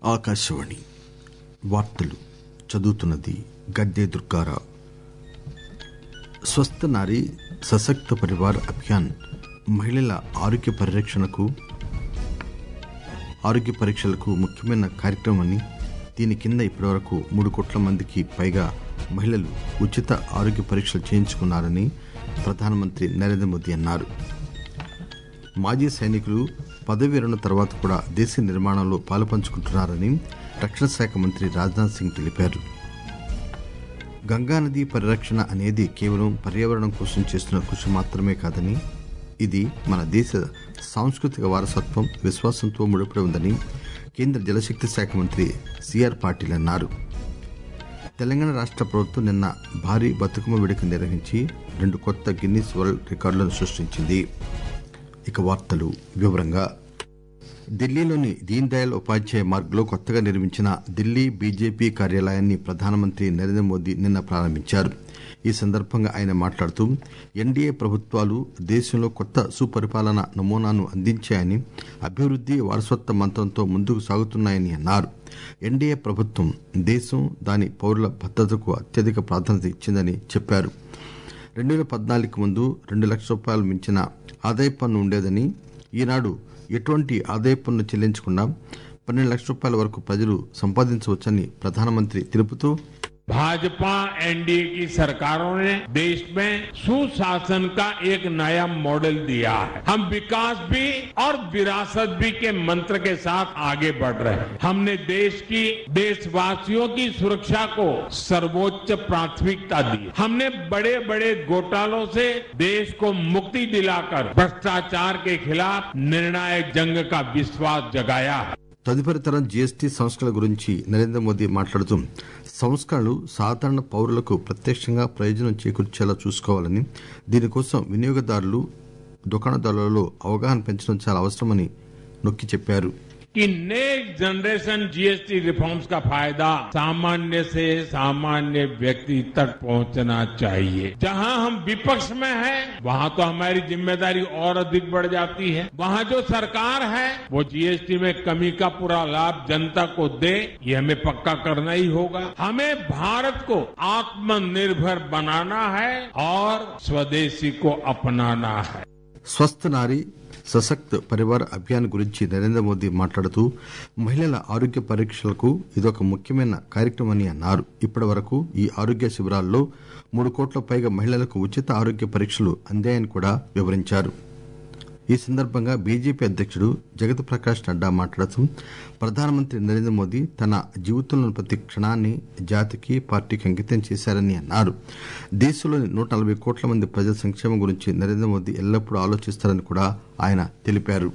ఆకాశవాణి వార్తలు చదువుతున్నది గడ్డే దుర్గారావు స్వస్థ నారీ సశక్త పరివార్ అభియాన్ మహిళల ఆరోగ్య పరిరక్షణకు ఆరోగ్య పరీక్షలకు ముఖ్యమైన కార్యక్రమని దీని కింద ఇప్పటివరకు మూడు కోట్ల మందికి పైగా మహిళలు ఉచిత ఆరోగ్య పరీక్షలు చేయించుకున్నారని ప్రధానమంత్రి నరేంద్ర మోదీ అన్నారు మాజీ సైనికులు పదవి విరమణ తర్వాత కూడా దేశ నిర్మాణంలో పాలుపంచుకుంటున్నారని రక్షణ శాఖ మంత్రి రాజ్నాథ్ సింగ్ తెలిపారు గంగానది పరిరక్షణ అనేది కేవలం పర్యావరణం కోసం చేస్తున్న కృషి మాత్రమే కాదని ఇది మన దేశ సాంస్కృతిక వారసత్వం విశ్వాసంతో ముడిపడి ఉందని కేంద్ర జలశక్తి శాఖ మంత్రి సిఆర్ పాటిల్ అన్నారు తెలంగాణ రాష్ట్ర ప్రభుత్వం నిన్న భారీ బతుకమ్మ వేడుక నిర్వహించి రెండు కొత్త గిన్నిస్ వరల్డ్ రికార్డులను సృష్టించింది ఇక వార్తలు వివరంగా ఢిల్లీలోని దీన్ దయాళ్ ఉపాధ్యాయ మార్గ్లో కొత్తగా నిర్మించిన ఢిల్లీ బీజేపీ కార్యాలయాన్ని ప్రధానమంత్రి నరేంద్ర మోదీ నిన్న ప్రారంభించారు ఈ సందర్భంగా ఆయన మాట్లాడుతూ ఎన్డీఏ ప్రభుత్వాలు దేశంలో కొత్త సుపరిపాలన నమూనాను అందించాయని అభివృద్ది వారసత్వ మంత్రంతో ముందుకు సాగుతున్నాయని అన్నారు ఎన్డీఏ ప్రభుత్వం దేశం దాని పౌరుల భద్రతకు అత్యధిక ప్రాధాన్యత ఇచ్చిందని చెప్పారు రెండు వేల పద్నాలుగుకి ముందు రెండు లక్షల రూపాయలు మించిన ఆదాయ పన్ను ఉండేదని ఈనాడు ఎటువంటి ఆదాయ పన్ను చెల్లించకుండా పన్నెండు లక్షల రూపాయల వరకు ప్రజలు సంపాదించవచ్చని ప్రధానమంత్రి తెలుపుతూ भाजपा एनडीए की सरकारों ने देश में सुशासन का एक नया मॉडल दिया है हम विकास भी और विरासत भी के मंत्र के साथ आगे बढ़ रहे हैं हमने देश की देशवासियों की सुरक्षा को सर्वोच्च प्राथमिकता दी हमने बड़े बड़े घोटालों से देश को मुक्ति दिलाकर भ्रष्टाचार के खिलाफ निर्णायक जंग का विश्वास जगाया है తదుపరి తరం జీఎస్టీ సంస్కరణల గురించి నరేంద్ర మోదీ మాట్లాడుతూ సంస్కరణలు సాధారణ పౌరులకు ప్రత్యక్షంగా ప్రయోజనం చేకూర్చేలా చూసుకోవాలని దీనికోసం వినియోగదారులు దుకాణదారులలో అవగాహన పెంచడం చాలా అవసరమని నొక్కి చెప్పారు कि नेक्स्ट जनरेशन जीएसटी रिफॉर्म्स का फायदा सामान्य से सामान्य व्यक्ति तक पहुंचना चाहिए जहां हम विपक्ष में हैं वहां तो हमारी जिम्मेदारी और अधिक बढ़ जाती है वहां जो सरकार है वो जीएसटी में कमी का पूरा लाभ जनता को दे ये हमें पक्का करना ही होगा हमें भारत को आत्मनिर्भर बनाना है और स्वदेशी को अपनाना है స్వస్థ నారీ సశక్త్ పరివార్ అభియాన్ గురించి నరేంద్ర మోదీ మాట్లాడుతూ మహిళల ఆరోగ్య పరీక్షలకు ఇదొక ముఖ్యమైన కార్యక్రమని అన్నారు ఇప్పటి వరకు ఈ ఆరోగ్య శిబిరాల్లో మూడు కోట్ల పైగా మహిళలకు ఉచిత ఆరోగ్య పరీక్షలు అందాయని కూడా వివరించారు ఈ సందర్భంగా బీజేపీ అధ్యక్షుడు జగత్ ప్రకాష్ నడ్డా మాట్లాడుతూ ప్రధానమంత్రి నరేంద్ర మోదీ తన జీవితంలోని ప్రతి క్షణాన్ని జాతికి పార్టీకి అంకితం చేశారని అన్నారు దేశంలోని నూట నలభై కోట్ల మంది ప్రజల సంక్షేమం గురించి నరేంద్ర మోదీ ఎల్లప్పుడూ ఆలోచిస్తారని కూడా ఆయన తెలిపారు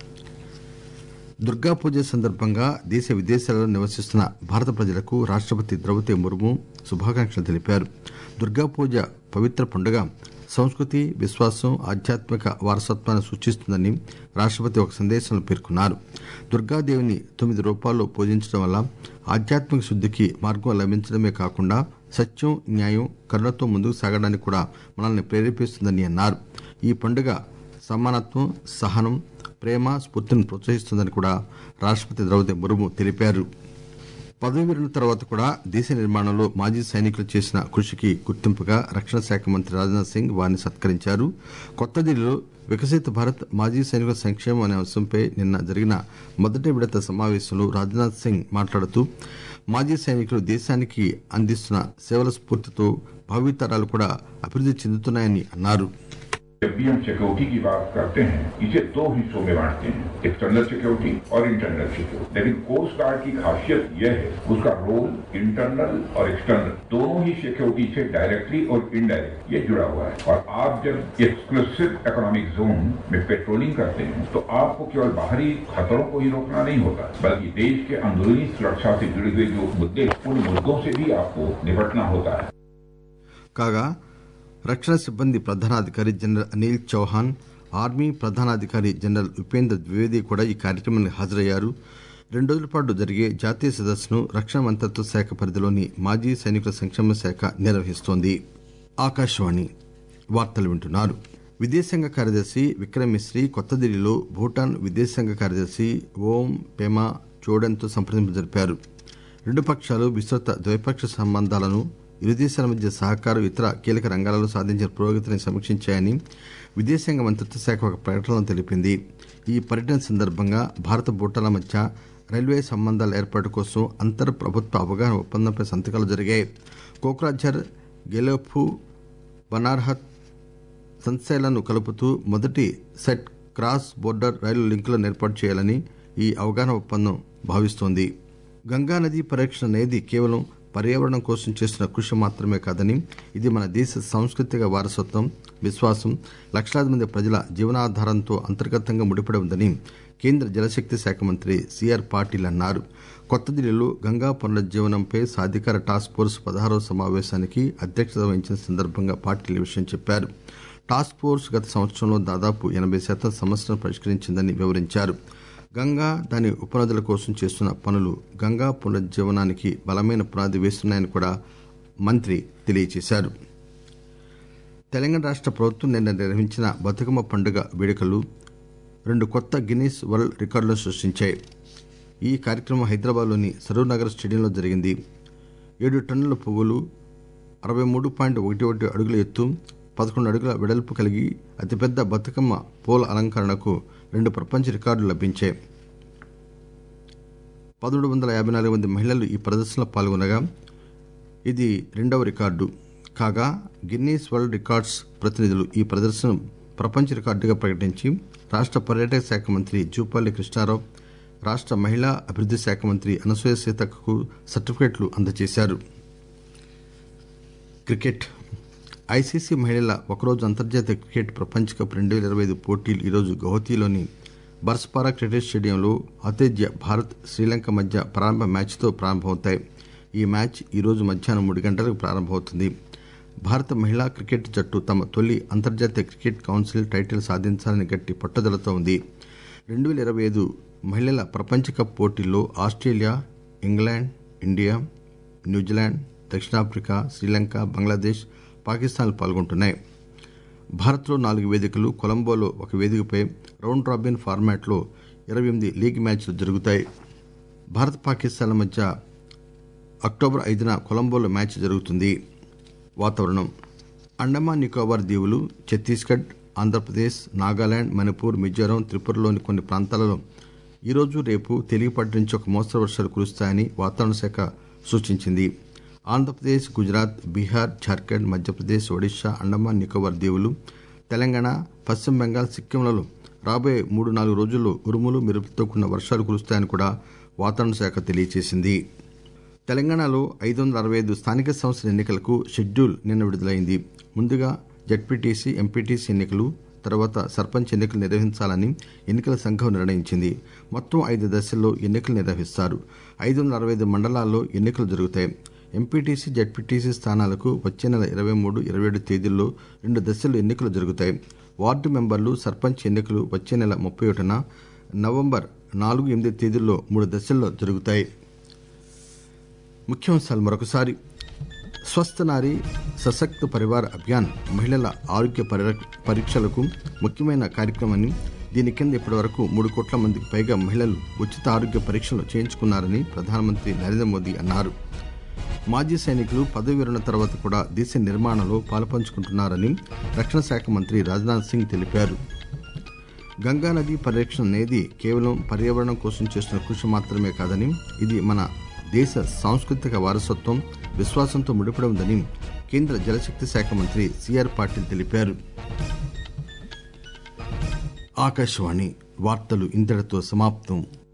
దుర్గా పూజ సందర్భంగా దేశ విదేశాలలో నివసిస్తున్న భారత ప్రజలకు రాష్టపతి ద్రౌపది ముర్ము శుభాకాంక్షలు తెలిపారు దుర్గా పూజ పవిత్ర పండుగ సంస్కృతి విశ్వాసం ఆధ్యాత్మిక వారసత్వాన్ని సూచిస్తుందని రాష్టపతి ఒక సందేశంలో పేర్కొన్నారు దుర్గాదేవిని తొమ్మిది రూపాల్లో పూజించడం వల్ల ఆధ్యాత్మిక శుద్దికి మార్గం లభించడమే కాకుండా సత్యం న్యాయం కరుణతో ముందుకు సాగడానికి కూడా మనల్ని ప్రేరేపిస్తుందని అన్నారు ఈ పండుగ సమానత్వం సహనం ప్రేమ స్ఫూర్తిని ప్రోత్సహిస్తుందని కూడా రాష్టపతి ద్రౌపది ముర్ము తెలిపారు పదవి విరమణ తర్వాత కూడా దేశ నిర్మాణంలో మాజీ సైనికులు చేసిన కృషికి గుర్తింపుగా రక్షణ శాఖ మంత్రి రాజ్నాథ్ సింగ్ వారిని సత్కరించారు కొత్త ఢిల్లీలో వికసిత భారత్ మాజీ సైనికుల సంక్షేమం అనే అంశంపై నిన్న జరిగిన మొదటి విడత సమావేశంలో రాజ్నాథ్ సింగ్ మాట్లాడుతూ మాజీ సైనికులు దేశానికి అందిస్తున్న సేవల స్ఫూర్తితో భావితరాలు కూడా అభివృద్ది చెందుతున్నాయని అన్నారు जब भी हम सिक्योरिटी की बात करते हैं इसे दो हिस्सों में बांटते हैं एक्सटर्नल सिक्योरिटी और इंटरनल सिक्योरिटी लेकिन कोस्ट गार्ड की खासियत यह है उसका रोल इंटरनल और एक्सटर्नल दोनों ही सिक्योरिटी से डायरेक्टली और इनडायरेक्ट ये जुड़ा हुआ है और आप जब एक्सक्लूसिव इकोनॉमिक जोन में पेट्रोलिंग करते हैं तो आपको केवल बाहरी खतरों को ही रोकना नहीं होता बल्कि देश के अंदरूनी सुरक्षा से जुड़े हुए जो मुद्दे उन मुद्दों से भी आपको निपटना होता है కాగా రక్షణ సిబ్బంది ప్రధానాధికారి జనరల్ అనిల్ చౌహాన్ ఆర్మీ ప్రధానాధికారి జనరల్ ఉపేంద్ర ద్వివేది కూడా ఈ కార్యక్రమానికి హాజరయ్యారు రెండు రోజుల పాటు జరిగే జాతీయ సదస్సును రక్షణ మంత్రిత్వ శాఖ పరిధిలోని మాజీ సైనికుల సంక్షేమ శాఖ నిర్వహిస్తోంది ఆకాశవాణి వార్తలు వింటున్నారు విదేశాంగ కార్యదర్శి విక్రమ్ మిశ్రీ కొత్త ఢిల్లీలో భూటాన్ విదేశాంగ కార్యదర్శి ఓం పెమా జోడెన్తో సంప్రదింపులు జరిపారు రెండు పక్షాలు విస్తృత ద్వైపాక్షిక సంబంధాలను ఇరు దేశాల మధ్య సహకారం ఇతర కీలక రంగాలలో సాధించిన పురోగతిని సమీక్షించాయని విదేశాంగ మంత్రిత్వ శాఖ ఒక ప్రకటనలో తెలిపింది ఈ పర్యటన సందర్భంగా భారత భూటాల మధ్య రైల్వే సంబంధాల ఏర్పాటు కోసం అంతర్ ప్రభుత్వ అవగాహన ఒప్పందంపై సంతకాలు జరిగాయి కోక్రాఝర్ గెలోఫు బనార్హత్ సన్సైలను కలుపుతూ మొదటి సెట్ క్రాస్ బోర్డర్ రైలు లింకులను ఏర్పాటు చేయాలని ఈ అవగాహన ఒప్పందం భావిస్తోంది గంగానది పరిరక్షణ అనేది కేవలం పర్యావరణం కోసం చేస్తున్న కృషి మాత్రమే కాదని ఇది మన దేశ సాంస్కృతిక వారసత్వం విశ్వాసం లక్షలాది మంది ప్రజల జీవనాధారంతో అంతర్గతంగా ముడిపడి ఉందని కేంద్ర జలశక్తి శాఖ మంత్రి సిఆర్ పాటిల్ అన్నారు కొత్త ఢిల్లీలో గంగా పునరుజ్జీవనంపై సాధికార టాస్క్ ఫోర్స్ పదహారవ సమావేశానికి అధ్యక్షత వహించిన సందర్భంగా పాటిల్ ఈ విషయం చెప్పారు టాస్క్ ఫోర్స్ గత సంవత్సరంలో దాదాపు ఎనభై శాతం సమస్యలను పరిష్కరించిందని వివరించారు గంగా దాని ఉపనదుల కోసం చేస్తున్న పనులు గంగా పునరుజ్జీవనానికి బలమైన పునాది వేస్తున్నాయని కూడా మంత్రి తెలియజేశారు తెలంగాణ రాష్ట ప్రభుత్వం నిన్న నిర్వహించిన బతుకమ్మ పండుగ వేడుకలు రెండు కొత్త గిన్నీస్ వరల్డ్ రికార్డులను సృష్టించాయి ఈ కార్యక్రమం హైదరాబాద్లోని సరూర్ నగర్ స్టేడియంలో జరిగింది ఏడు టన్నుల పువ్వులు అరవై మూడు పాయింట్ ఒకటి ఒకటి అడుగుల ఎత్తు పదకొండు అడుగుల వెడల్పు కలిగి అతిపెద్ద బతుకమ్మ పూల అలంకరణకు రెండు ప్రపంచ రికార్డులు లభించాయి పదమూడు వందల యాభై నాలుగు మంది మహిళలు ఈ ప్రదర్శనలో పాల్గొనగా ఇది రెండవ రికార్డు కాగా గిన్నీస్ వరల్డ్ రికార్డ్స్ ప్రతినిధులు ఈ ప్రదర్శన ప్రపంచ రికార్డుగా ప్రకటించి రాష్ట పర్యాటక శాఖ మంత్రి జూపల్లి కృష్ణారావు రాష్ట మహిళా అభివృద్ది శాఖ మంత్రి అనసూయ సీతక్కకు సర్టిఫికెట్లు అందజేశారు క్రికెట్ ఐసీసీ మహిళల ఒకరోజు అంతర్జాతీయ క్రికెట్ ప్రపంచ కప్ రెండు వేల ఇరవై ఐదు పోటీలు ఈరోజు గౌహతిలోని బర్స్పారా క్రికెట్ స్టేడియంలో ఆతిథ్య భారత్ శ్రీలంక మధ్య ప్రారంభ మ్యాచ్తో ప్రారంభమవుతాయి ఈ మ్యాచ్ ఈరోజు మధ్యాహ్నం మూడు గంటలకు ప్రారంభమవుతుంది భారత మహిళా క్రికెట్ జట్టు తమ తొలి అంతర్జాతీయ క్రికెట్ కౌన్సిల్ టైటిల్ సాధించాలని గట్టి పట్టుదలతో ఉంది రెండు వేల ఇరవై ఐదు మహిళల ప్రపంచ కప్ పోటీల్లో ఆస్ట్రేలియా ఇంగ్లాండ్ ఇండియా న్యూజిలాండ్ దక్షిణాఫ్రికా శ్రీలంక బంగ్లాదేశ్ పాకిస్తాన్లు పాల్గొంటున్నాయి భారత్లో నాలుగు వేదికలు కొలంబోలో ఒక వేదికపై రౌండ్ రాబిన్ ఫార్మాట్లో ఇరవై ఎనిమిది లీగ్ మ్యాచ్లు జరుగుతాయి భారత్ పాకిస్తాన్ల మధ్య అక్టోబర్ ఐదున కొలంబోలో మ్యాచ్ జరుగుతుంది వాతావరణం అండమాన్ నికోబార్ దీవులు ఛత్తీస్గఢ్ ఆంధ్రప్రదేశ్ నాగాలాండ్ మణిపూర్ మిజోరాం త్రిపురలోని కొన్ని ప్రాంతాలలో ఈరోజు రేపు తేలికపాటి నుంచి ఒక మోస్తరు వర్షాలు కురుస్తాయని వాతావరణ శాఖ సూచించింది ఆంధ్రప్రదేశ్ గుజరాత్ బీహార్ జార్ఖండ్ మధ్యప్రదేశ్ ఒడిశా అండమాన్ నికోబార్ దీవులు తెలంగాణ పశ్చిమ బెంగాల్ సిక్కింలలో రాబోయే మూడు నాలుగు రోజుల్లో ఉరుములు మెరుపులతో కూడిన వర్షాలు కురుస్తాయని కూడా వాతావరణ శాఖ తెలియజేసింది తెలంగాణలో ఐదు వందల అరవై ఐదు స్థానిక సంస్థల ఎన్నికలకు షెడ్యూల్ నిన్న విడుదలైంది ముందుగా జడ్పీటీసీ ఎంపీటీసీ ఎన్నికలు తర్వాత సర్పంచ్ ఎన్నికలు నిర్వహించాలని ఎన్నికల సంఘం నిర్ణయించింది మొత్తం ఐదు దశల్లో ఎన్నికలు నిర్వహిస్తారు ఐదు వందల అరవై ఐదు మండలాల్లో ఎన్నికలు జరుగుతాయి ఎంపీటీసీ జడ్పీటీసీ స్థానాలకు వచ్చే నెల ఇరవై మూడు ఇరవై ఏడు తేదీల్లో రెండు దశల్లో ఎన్నికలు జరుగుతాయి వార్డు మెంబర్లు సర్పంచ్ ఎన్నికలు వచ్చే నెల ముప్పై ఒకటిన నవంబర్ నాలుగు ఎనిమిది తేదీల్లో మూడు దశల్లో జరుగుతాయి ముఖ్యాంశాలు మరొకసారి స్వస్థ నారి సశక్త పరివార్ అభియాన్ మహిళల ఆరోగ్య పరిరక్ష- పరీక్షలకు ముఖ్యమైన కార్యక్రమాన్ని దీని కింద ఇప్పటివరకు మూడు కోట్ల మందికి పైగా మహిళలు ఉచిత ఆరోగ్య పరీక్షలు చేయించుకున్నారని ప్రధానమంత్రి నరేంద్ర మోదీ అన్నారు మాజీ సైనికులు పదవి విరమణ తర్వాత కూడా దేశ నిర్మాణంలో పాలుపంచుకుంటున్నారని రక్షణ శాఖ మంత్రి రాజ్నాథ్ సింగ్ తెలిపారు గంగా నది పరిరక్షణ అనేది కేవలం పర్యావరణం కోసం చేస్తున్న కృషి మాత్రమే కాదని ఇది మన దేశ సాంస్కృతిక వారసత్వం విశ్వాసంతో ముడిపడి ఉందని కేంద్ర జలశక్తి శాఖ మంత్రి సిఆర్ పాటిల్ తెలిపారు ఆకాశవాణి వార్తలు ఇంతటితో సమాప్తం